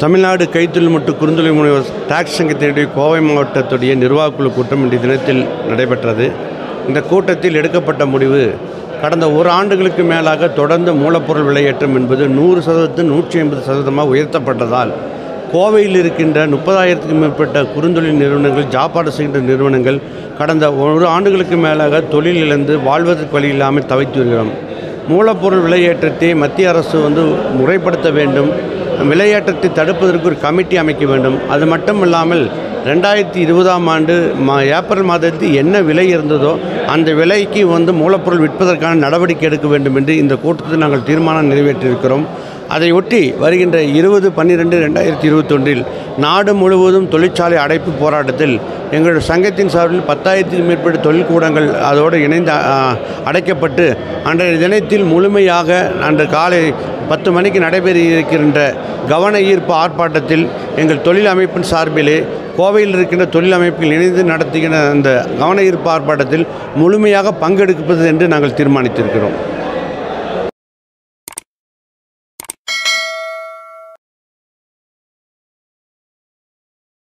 தமிழ்நாடு கைத்தொழில் மற்றும் குறுந்தொழில் முனைவர் டாக்ஸ் சங்கத்தினுடைய கோவை மாவட்டத்துடைய நிர்வாகக்குழு கூட்டம் இன்றைய தினத்தில் நடைபெற்றது இந்த கூட்டத்தில் எடுக்கப்பட்ட முடிவு கடந்த ஒரு ஆண்டுகளுக்கு மேலாக தொடர்ந்து மூலப்பொருள் விலையேற்றம் என்பது நூறு சதவீதத்து நூற்றி ஐம்பது சதவீதமாக உயர்த்தப்பட்டதால் கோவையில் இருக்கின்ற முப்பதாயிரத்துக்கும் மேற்பட்ட குறுந்தொழில் நிறுவனங்கள் ஜாப்பாடு செய்கின்ற நிறுவனங்கள் கடந்த ஒரு ஆண்டுகளுக்கு மேலாக தொழில் இழந்து வாழ்வதற்கு வழி இல்லாமல் தவித்து வருகிறோம் மூலப்பொருள் விலையேற்றத்தை மத்திய அரசு வந்து முறைப்படுத்த வேண்டும் விலையேற்றத்தை தடுப்பதற்கு ஒரு கமிட்டி அமைக்க வேண்டும் அது மட்டும் இல்லாமல் ரெண்டாயிரத்தி இருபதாம் ஆண்டு மா ஏப்ரல் மாதத்தில் என்ன விலை இருந்ததோ அந்த விலைக்கு வந்து மூலப்பொருள் விற்பதற்கான நடவடிக்கை எடுக்க வேண்டும் என்று இந்த கூட்டத்தில் நாங்கள் தீர்மானம் நிறைவேற்றியிருக்கிறோம் அதையொட்டி வருகின்ற இருபது பன்னிரெண்டு ரெண்டாயிரத்தி இருபத்தொன்றில் நாடு முழுவதும் தொழிற்சாலை அடைப்பு போராட்டத்தில் எங்களுடைய சங்கத்தின் சார்பில் பத்தாயிரத்துக்கும் மேற்பட்ட தொழிற்கூடங்கள் அதோடு இணைந்து ஆ, அடைக்கப்பட்டு அன்றைய தினத்தில் முழுமையாக அன்று காலை பத்து மணிக்கு நடைபெற இருக்கின்ற கவன ஈர்ப்பு ஆர்ப்பாட்டத்தில் எங்கள் தொழில் அமைப்பின் சார்பிலே கோவையில் இருக்கின்ற தொழில் அமைப்பில் இணைந்து நடத்துகின்ற அந்த கவன ஈர்ப்பு ஆர்ப்பாட்டத்தில் முழுமையாக பங்கெடுப்பது என்று நாங்கள் தீர்மானித்திருக்கிறோம்